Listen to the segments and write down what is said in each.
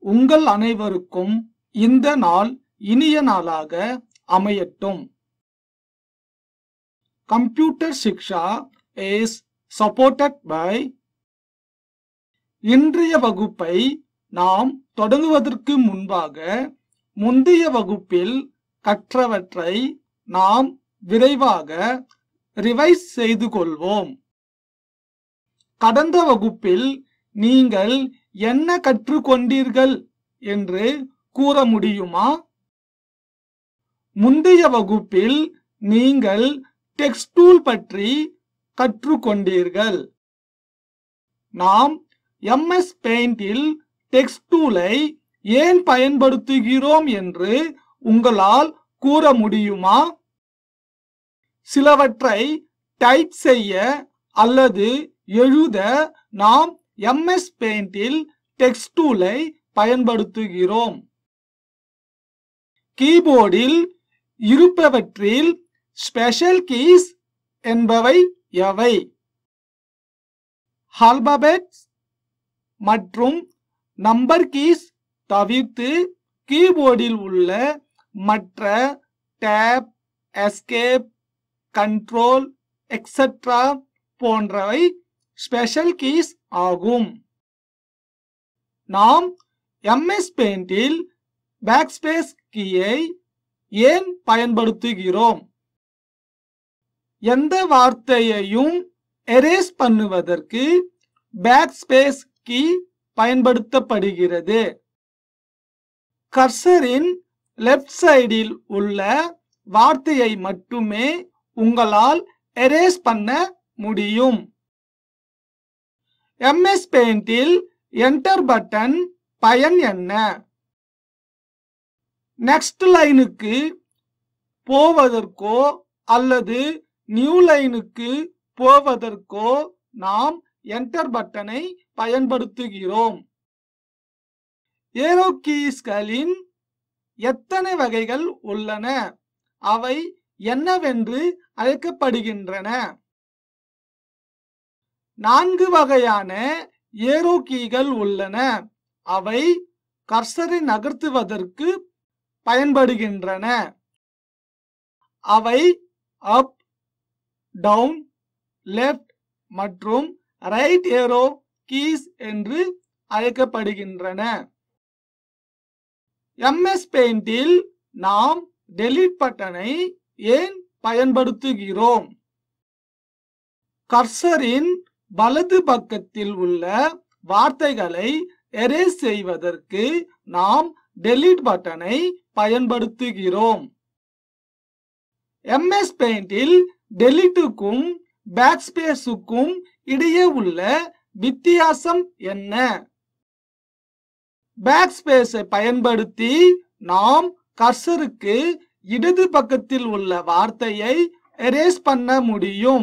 உங்கள் அனைவருக்கும் இந்த நாள் இனிய நாளாக அமையட்டும் computer Shiksha is supported by இன்றைய வகுப்பை நாம் தொடங்குவதற்கு முன்பாக முந்தைய வகுப்பில் கற்றவற்றை நாம் விரைவாக ரிவைஸ் செய்து கொள்வோம் கடந்த வகுப்பில் நீங்கள் என்ன கற்றுக்கொண்டீர்கள் என்று கூற முடியுமா முந்தைய வகுப்பில் நீங்கள் டெக்ஸ்ட் டூல் பற்றி கற்றுக்கொண்டீர்கள் நாம் எம்எஸ் பெயிண்டில் டெக்ஸ்ட் டூலை ஏன் பயன்படுத்துகிறோம் என்று உங்களால் கூற முடியுமா சிலவற்றை டைப் செய்ய அல்லது எழுத நாம் எம்எஸ் பெயிண்டில் டெக்ஸ்ட் டூலை பயன்படுத்துகிறோம் கீபோர்டில் இருப்பவற்றில் ஸ்பெஷல் கீஸ் என்பவை எவை ஆல்பபெட்ஸ் மற்றும் நம்பர் கீஸ் தவிர்த்து கீபோர்டில் உள்ள மற்ற டேப் எஸ்கேப் கண்ட்ரோல் எக்ஸெட்ரா போன்றவை ஸ்பெஷல் கீஸ் ஆகும் நாம் எம்எஸ் பெயிண்டில் பேக்ஸ்பேஸ் கீயை ஏன் பயன்படுத்துகிறோம் எந்த வார்த்தையையும் எரேஸ் பண்ணுவதற்கு பேக்ஸ்பேஸ் கீ பயன்படுத்தப்படுகிறது கர்சரின் லெஃப்ட் சைடில் உள்ள வார்த்தையை மட்டுமே உங்களால் எரேஸ் பண்ண முடியும் எம்எஸ் பெயிண்டில் என்டர் பட்டன் பயன் என்ன நெக்ஸ்ட் லைனுக்கு போவதற்கோ அல்லது நியூ லைனுக்கு போவதற்கோ நாம் என்டர் பட்டனை பயன்படுத்துகிறோம் ஏரோ கீஸ்களின் எத்தனை வகைகள் உள்ளன அவை என்னவென்று அழைக்கப்படுகின்றன நான்கு வகையான ஏரோ கீகள் உள்ளன அவை கர்சரை நகர்த்துவதற்கு பயன்படுகின்றன அவை அப் டவுன் லெஃப்ட் மற்றும் ரைட் ஏரோ கீஸ் என்று அழைக்கப்படுகின்றன எம்எஸ் பெயிண்டில் நாம் டெலீட் பட்டனை ஏன் பயன்படுத்துகிறோம் கர்சரின் வலது பக்கத்தில் உள்ள வார்த்தைகளை எரேஸ் செய்வதற்கு நாம் டெலீட் பட்டனை பயன்படுத்துகிறோம் எம்எஸ் பெயிண்டில் டெலீட்டுக்கும் பேக்ஸ்பேஸுக்கும் இடையே உள்ள வித்தியாசம் என்ன பேக்ஸ்பேஸை பயன்படுத்தி நாம் கர்சருக்கு இடது பக்கத்தில் உள்ள வார்த்தையை எரேஸ் பண்ண முடியும்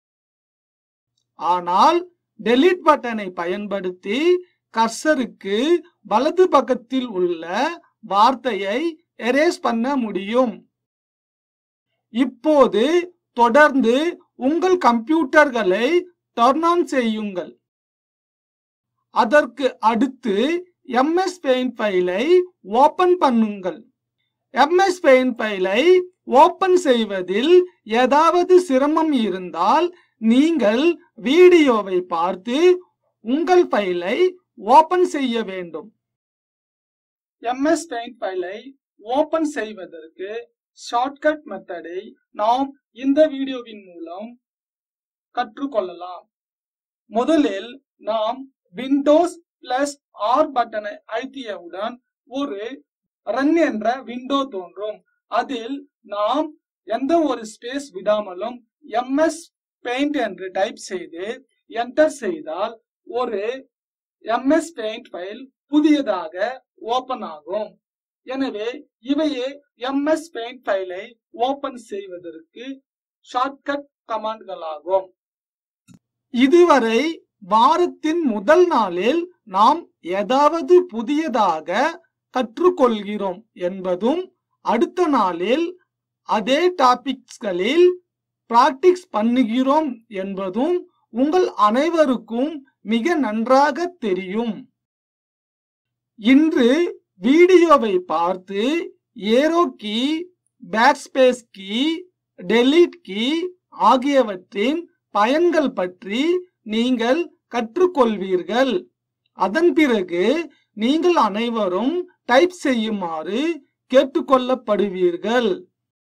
ஆனால் டெலீட் பட்டனை பயன்படுத்தி கர்சருக்கு வலது பக்கத்தில் உள்ள வார்த்தையை எரேஸ் பண்ண முடியும் இப்போது தொடர்ந்து உங்கள் கம்ப்யூட்டர்களை டர்ன் ஆன் செய்யுங்கள் அதற்கு அடுத்து எம்எஸ் பெயிண்ட் ஃபைலை ஓபன் பண்ணுங்கள் எம்எஸ் பெயிண்ட் ஃபைலை ஓபன் செய்வதில் ஏதாவது சிரமம் இருந்தால் நீங்கள் வீடியோவை பார்த்து உங்கள் ஃபைலை ஓபன் செய்ய வேண்டும் எம்எஸ் பெயிண்ட் ஃபைலை ஓபன் செய்வதற்கு ஷார்ட்கட் மெத்தடை நாம் இந்த வீடியோவின் மூலம் கற்றுக்கொள்ளலாம் முதலில் நாம் விண்டோஸ் பிளஸ் ஆர் பட்டனை அழுத்தியவுடன் ஒரு ரன் என்ற விண்டோ தோன்றும் அதில் நாம் எந்த ஒரு ஸ்பேஸ் விடாமலும் எம்எஸ் பெயிண்ட் என்று டைப் செய்து என்டர் செய்தால் ஒரு எம்எஸ் பெயிண்ட் ஃபைல் புதியதாக ஓபன் ஆகும் எனவே இவையே எம்எஸ் பெயிண்ட் ஃபைலை ஓபன் செய்வதற்கு ஷார்ட்கட் கமாண்ட்களாகும் இதுவரை வாரத்தின் முதல் நாளில் நாம் ஏதாவது புதியதாக கற்றுக்கொள்கிறோம் என்பதும் அடுத்த நாளில் அதே டாபிக்ஸ்களில் பிராக்டிஸ் பண்ணுகிறோம் என்பதும் உங்கள் அனைவருக்கும் மிக நன்றாக தெரியும் இன்று வீடியோவை பார்த்து arrow key backspace key delete key ஆகியவற்றின் பயன்கள் பற்றி நீங்கள் கற்றுக்கொள்வீர்கள் அதன் பிறகு நீங்கள் அனைவரும் டைப் செய்யுமாறு கேட்டுக்கொள்ளப்படுவீர்கள்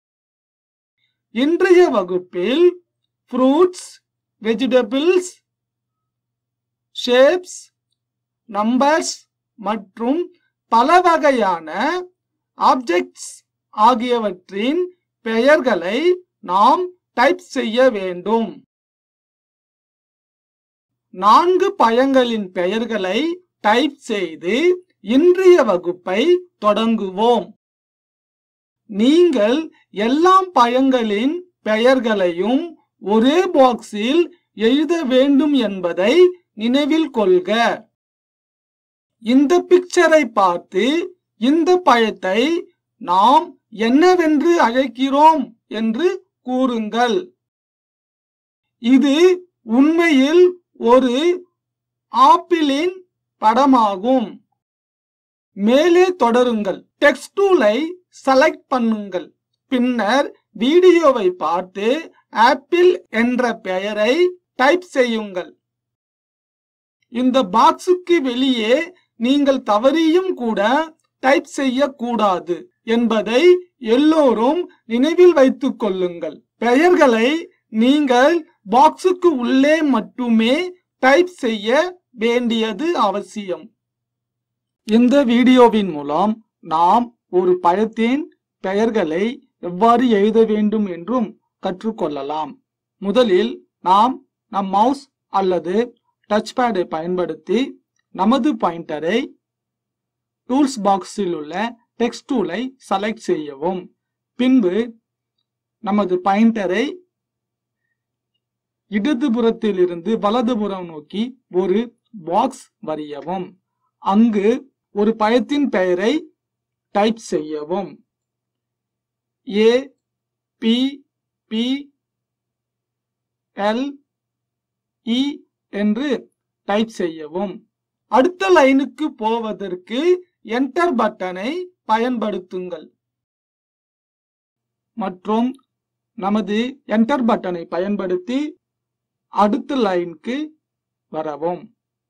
இன்றைய வகுப்பில் ஃப்ரூட்ஸ் வெஜிடபிள்ஸ் ஷேப்ஸ் நம்பர்ஸ் மற்றும் பல வகையான ஆப்ஜெக்ட்ஸ் ஆகியவற்றின் பெயர்களை நாம் டைப் செய்ய வேண்டும் நான்கு பயங்களின் பெயர்களை டைப் செய்து இன்றைய வகுப்பை தொடங்குவோம் நீங்கள் எல்லாம் பயங்களின் பெயர்களையும் ஒரே பாக்ஸில் எழுத வேண்டும் என்பதை நினைவில் கொள்க இந்த பிக்சரை பார்த்து இந்த பழத்தை நாம் என்னவென்று அழைக்கிறோம் என்று கூறுங்கள் இது உண்மையில் ஒரு ஆப்பிளின் படமாகும் மேலே தொடருங்கள் டெக்ஸ்ட் டூலை செலக்ட் பண்ணுங்கள் பின்னர் வீடியோவை பார்த்து ஆப்பிள் என்ற பெயரை டைப் செய்யுங்கள் இந்த பாக்ஸுக்கு வெளியே நீங்கள் தவறியும் கூட டைப் செய்யக்கூடாது என்பதை எல்லோரும் நினைவில் வைத்துக் கொள்ளுங்கள் பெயர்களை நீங்கள் பாக்ஸுக்கு உள்ளே மட்டுமே டைப் செய்ய வேண்டியது அவசியம் இந்த வீடியோவின் மூலம் நாம் ஒரு பழத்தின் பெயர்களை எவ்வாறு எழுத வேண்டும் என்றும் கற்றுக்கொள்ளலாம் முதலில் நாம் நம் மவுஸ் அல்லது டச் பேடை பயன்படுத்தி நமது பாயிண்டரை டூல்ஸ் பாக்ஸில் உள்ள டெக்ஸ்ட் டூலை செலக்ட் செய்யவும் பின்பு நமது பாயிண்டரை இடதுபுறத்தில் இருந்து வலதுபுறம் நோக்கி ஒரு பாக்ஸ் வரையவும் அங்கு ஒரு பழத்தின் பெயரை டைப் செய்யவும் A P P L E என்று டைப் செய்யவும் அடுத்த லைனுக்கு போவதற்கு என்டர் பட்டனை பயன்படுத்துங்கள் மற்றும் நமது என்டர் பட்டனை பயன்படுத்தி அடுத்த லைனுக்கு வரவும்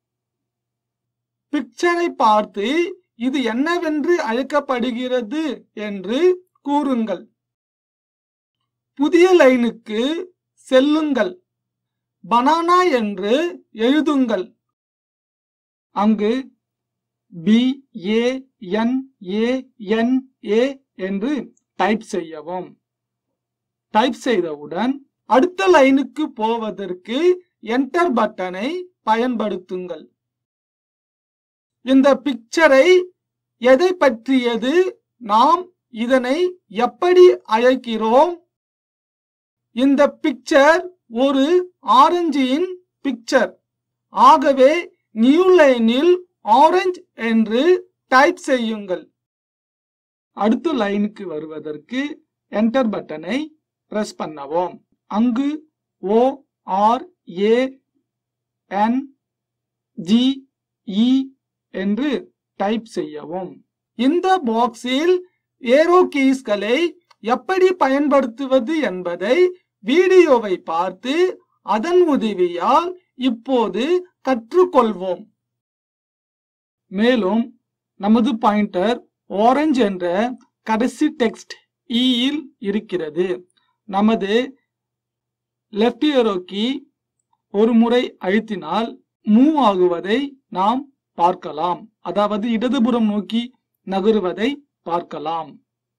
பிக்சரை பார்த்து இது என்னவென்று அழைக்கப்படுகிறது என்று கூறுங்கள் புதிய லைனுக்கு செல்லுங்கள் பனானா என்று எழுதுங்கள் அங்கு பி ஏ என் ஏ என் ஏ என்று டைப் செய்யவும் டைப் செய்தவுடன் அடுத்த லைனுக்கு போவதற்கு என்டர் பட்டனை பயன்படுத்துங்கள் இந்த பிக்சரை எதை பற்றியது நாம் இதனை எப்படி அழைக்கிறோம் இந்த பிக்சர் ஒரு ஆரஞ்சின் பிக்சர் ஆகவே நியூ லைனில் ஆரஞ்சு என்று டைப் செய்யுங்கள் அடுத்த லைனுக்கு வருவதற்கு என்டர் பட்டனை பிரஸ் பண்ணவும் அங்கு O R A N G இ என்று டைப் செய்யவும் இந்த பாக்ஸில் ஏரோ கீஸ்களை எப்படி பயன்படுத்துவது என்பதை வீடியோவை பார்த்து அதன் உதவியால் இப்போது கற்றுக்கொள்வோம் மேலும் நமது பாயிண்டர் ஆரஞ்சு என்ற கடைசி டெக்ஸ்ட் இயில் இருக்கிறது நமது லெஃப்ட் ஏரோ கீ ஒரு முறை அழுத்தினால் மூவ் ஆகுவதை நாம் பார்க்கலாம் அதாவது இடதுபுறம் நோக்கி நகருவதை பார்க்கலாம்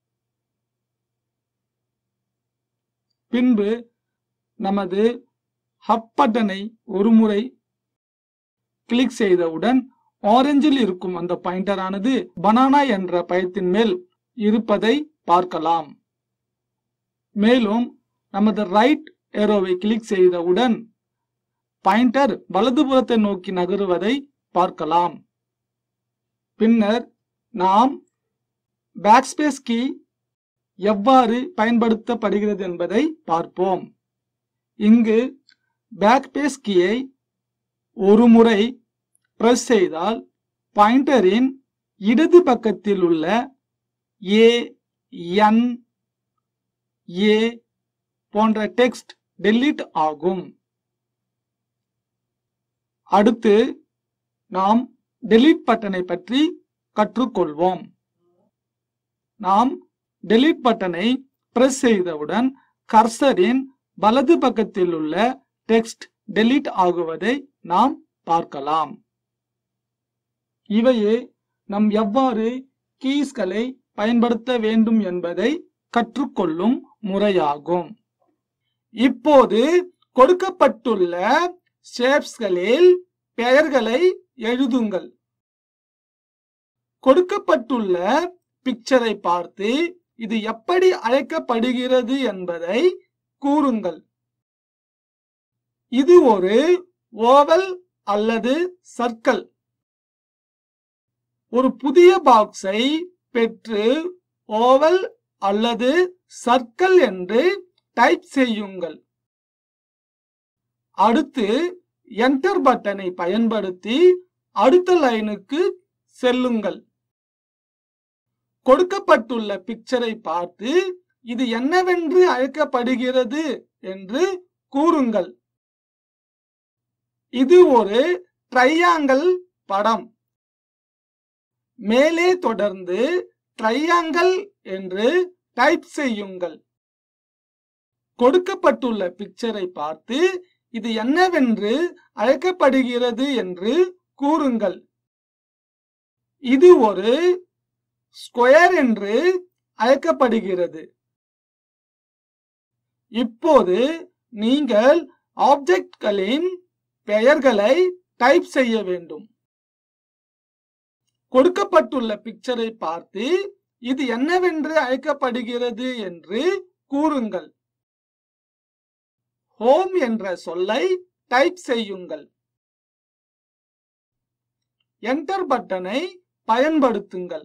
பின்பு நமது ஹப் பட்டனை ஒரு முறை கிளிக் செய்தவுடன் ஆரஞ்சில் இருக்கும் அந்த பாயிண்டரானது பனானா என்ற பயத்தின் மேல் இருப்பதை பார்க்கலாம் மேலும் நமது ரைட் ஏரோவை கிளிக் செய்தவுடன் பாயிண்டர் வலதுபுறத்தை நோக்கி நகருவதை பார்க்கலாம் பின்னர் நாம் பேக்ஸ்பேஸ் கீ எவ்வாறு பயன்படுத்தப்படுகிறது என்பதை பார்ப்போம் இங்கு பேக்ஸ்பேஸ் கீயை ஒரு முறை பிரஸ் செய்தால் பாயிண்டரின் இடது பக்கத்தில் உள்ள ஏ என் ஏ போன்ற டெக்ஸ்ட் டெலீட் ஆகும் அடுத்து நாம் டெலீட் பட்டனை பற்றி கற்றுக்கொள்வோம் நாம் டெலீட் பட்டனை பிரஸ் செய்தவுடன் கர்சரின் வலது பக்கத்தில் உள்ள டெக்ஸ்ட் டெலீட் ஆகுவதை நாம் பார்க்கலாம் இவையே நாம் எவ்வாறு கீஸ்களை பயன்படுத்த வேண்டும் என்பதை கற்றுக்கொள்ளும் முறையாகும் இப்போது கொடுக்கப்பட்டுள்ள ஷேப்ஸ்களில் பெயர்களை எழுதுங்கள் கொடுக்கப்பட்டுள்ள பிக்சரை பார்த்து இது எப்படி அழைக்கப்படுகிறது என்பதை கூறுங்கள் இது ஒரு ஓவல் அல்லது சர்க்கிள் ஒரு புதிய பாக்ஸை பெற்று ஓவல் அல்லது சர்க்கிள் என்று டைப் செய்யுங்கள் அடுத்து என்டர் பட்டனை பயன்படுத்தி அடுத்த லைனுக்கு செல்லுங்கள் கொடுக்கப்பட்டுள்ள பிக்சரை பார்த்து இது என்னவென்று அழைக்கப்படுகிறது என்று கூறுங்கள் இது ஒரு ட்ரையாங்கல் படம் மேலே தொடர்ந்து ட்ரையாங்கல் என்று டைப் செய்யுங்கள் கொடுக்கப்பட்டுள்ள பிக்சரை பார்த்து இது என்னவென்று அழைக்கப்படுகிறது என்று கூறுங்கள் இது ஒரு ஸ்கொயர் என்று அழைக்கப்படுகிறது இப்போது நீங்கள் ஆப்ஜெக்ட்களின் பெயர்களை டைப் செய்ய வேண்டும் கொடுக்கப்பட்டுள்ள பிக்சரை பார்த்து இது என்னவென்று அழைக்கப்படுகிறது என்று கூறுங்கள் ஹோம் என்ற சொல்லை டைப் செய்யுங்கள் என்டர் பட்டனை பயன்படுத்துங்கள்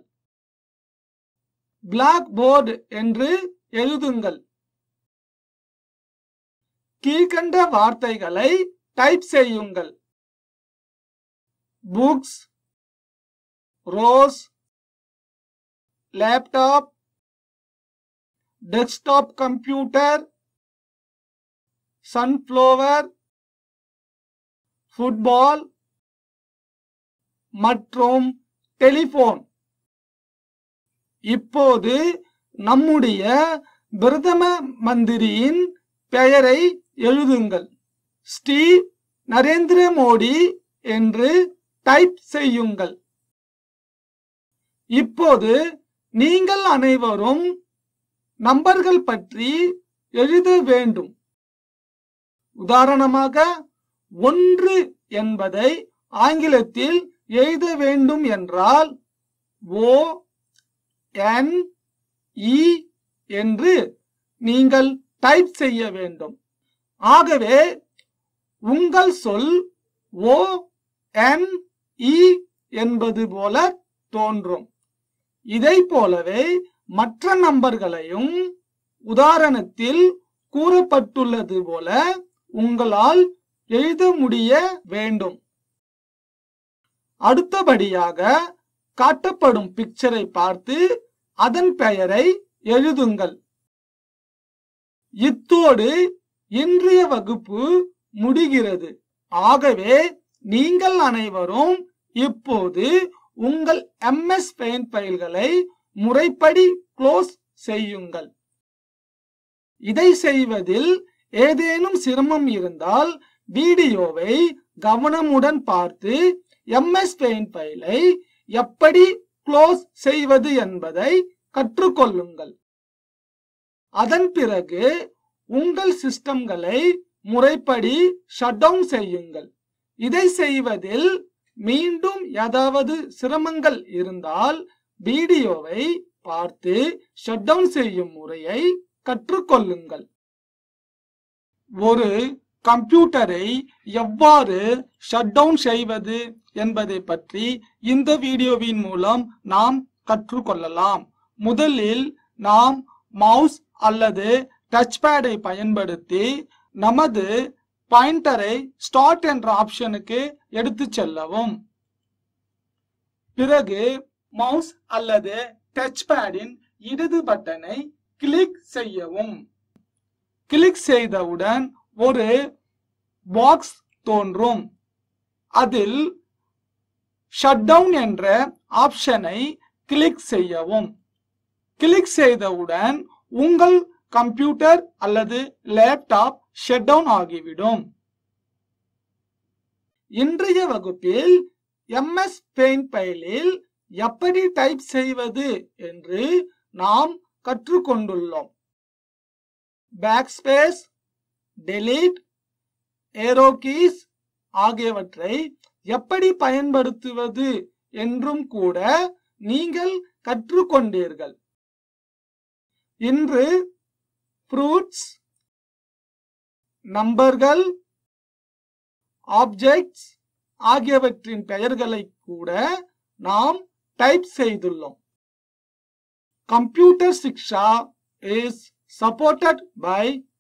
பிளாக் போர்டு என்று எழுதுங்கள் கீழ்கண்ட வார்த்தைகளை டைப் செய்யுங்கள் books rose laptop desktop computer sunflower football மற்றும் டெலிபோன் இப்போது நம்முடைய பிரதம மந்திரியின் பெயரை எழுதுங்கள் ஸ்ரீ நரேந்திர மோடி என்று டைப் செய்யுங்கள் இப்போது நீங்கள் அனைவரும் நம்பர்கள் பற்றி எழுத வேண்டும் உதாரணமாக ஒன்று என்பதை ஆங்கிலத்தில் எழுத வேண்டும் என்றால் ஓ என் இ என்று நீங்கள் டைப் செய்ய வேண்டும் ஆகவே உங்கள் சொல் ஓ என் இ என்பது போல தோன்றும் இதை போலவே மற்ற நம்பர்களையும் உதாரணத்தில் கூறப்பட்டுள்ளது போல உங்களால் எழுத முடிய வேண்டும் அடுத்தபடியாக காட்டப்படும் பிக்சரை பார்த்து அதன் பெயரை எழுதுங்கள் இத்தோடு இன்றைய வகுப்பு முடிகிறது ஆகவே நீங்கள் அனைவரும் இப்போது உங்கள் எம்எஸ் பெயிண்ட் ஃபைல்களை முறைப்படி க்ளோஸ் செய்யுங்கள் இதை செய்வதில் ஏதேனும் சிரமம் இருந்தால் வீடியோவை கவனமுடன் பார்த்து எம்எஸ் பெயிண்ட் ஃபைலை எப்படி க்ளோஸ் செய்வது என்பதை கற்றுக்கொள்ளுங்கள் அதன் பிறகு உங்கள் சிஸ்டம்களை முறைப்படி ஷட் டவுன் செய்யுங்கள் இதை செய்வதில் மீண்டும் ஏதாவது சிரமங்கள் இருந்தால் வீடியோவை பார்த்து ஷட் டவுன் செய்யும் முறையை கற்றுக்கொள்ளுங்கள் ஒரு கம்ப்யூட்டரை எவ்வாறு ஷட் டவுன் செய்வது என்பதை பற்றி இந்த வீடியோவின் மூலம் நாம் கற்றுக்கொள்ளலாம் முதலில் நாம் மவுஸ் அல்லது டச் பேடை பயன்படுத்தி நமது பாயிண்டரை ஸ்டார்ட் என்ற ஆப்ஷனுக்கு எடுத்து செல்லவும் பிறகு மவுஸ் அல்லது டச் பேடின் இடது பட்டனை கிளிக் செய்யவும் கிளிக் செய்தவுடன் ஒரு பாக்ஸ் தோன்றும் அதில் ஷட்டவுன் என்ற ஆப்ஷனை கிளிக் செய்யவும் கிளிக் செய்தவுடன் உங்கள் கம்ப்யூட்டர் அல்லது லேப்டாப் ஷட் டவுன் ஆகிவிடும் இன்றைய வகுப்பில் எம்எஸ் பெயிண்ட் ஃபைலில் எப்படி டைப் செய்வது என்று நாம் கற்றுக்கொண்டுள்ளோம் பேக்ஸ்பேஸ் டெலீட் ஏரோ கீஸ் ஆகியவற்றை எப்படி பயன்படுத்துவது என்றும் கூட நீங்கள் கற்றுக்கொண்டீர்கள் இன்று ஃப்ரூட்ஸ் நம்பர்கள் ஆப்ஜெக்ட்ஸ் ஆகியவற்றின் பெயர்களை கூட நாம் டைப் செய்துள்ளோம் computer Shiksha is supported by